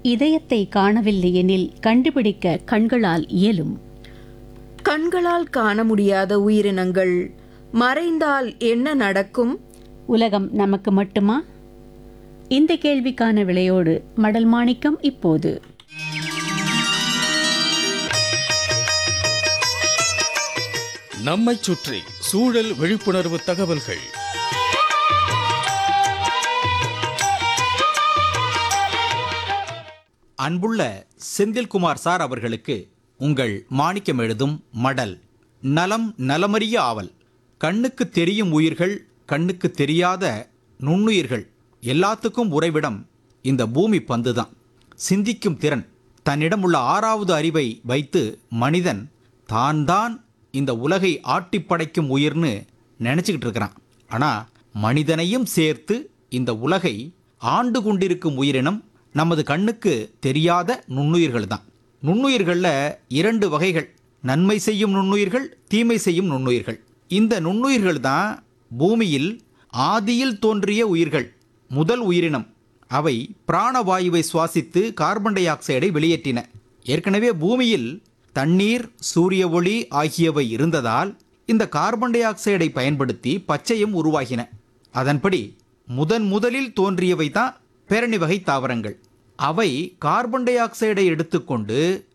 இதயத்தை காணவில்லை எனில் கண்டுபிடிக்க கண்களால் இயலும் கண்களால் காண முடியாத உயிரினங்கள் மறைந்தால் என்ன நடக்கும் உலகம் நமக்கு மட்டுமா இந்த கேள்விக்கான விளையோடு மடல் மாணிக்கம் இப்போது நம்மைச் சுற்றி சூழல் விழிப்புணர்வு தகவல்கள் அன்புள்ள செந்தில்குமார் சார் அவர்களுக்கு உங்கள் மாணிக்கம் எழுதும் மடல் நலம் நலமறிய ஆவல் கண்ணுக்கு தெரியும் உயிர்கள் கண்ணுக்கு தெரியாத நுண்ணுயிர்கள் எல்லாத்துக்கும் உறைவிடம் இந்த பூமி பந்து தான் சிந்திக்கும் திறன் தன்னிடம் உள்ள ஆறாவது அறிவை வைத்து மனிதன் தான் தான் இந்த உலகை ஆட்டிப் படைக்கும் உயிர்னு நினச்சிக்கிட்டு இருக்கிறான் ஆனால் மனிதனையும் சேர்த்து இந்த உலகை ஆண்டு கொண்டிருக்கும் உயிரினம் நமது கண்ணுக்கு தெரியாத நுண்ணுயிர்கள் தான் நுண்ணுயிர்களில் இரண்டு வகைகள் நன்மை செய்யும் நுண்ணுயிர்கள் தீமை செய்யும் நுண்ணுயிர்கள் இந்த நுண்ணுயிர்கள் தான் பூமியில் ஆதியில் தோன்றிய உயிர்கள் முதல் உயிரினம் அவை பிராணவாயுவை சுவாசித்து கார்பன் டை ஆக்சைடை வெளியேற்றின ஏற்கனவே பூமியில் தண்ணீர் சூரிய ஒளி ஆகியவை இருந்ததால் இந்த கார்பன் டை ஆக்சைடை பயன்படுத்தி பச்சையும் உருவாகின அதன்படி முதன் முதலில் தோன்றியவை தான் பேரணி வகை தாவரங்கள் அவை கார்பன் டை ஆக்சைடை எடுத்துக்கொண்டு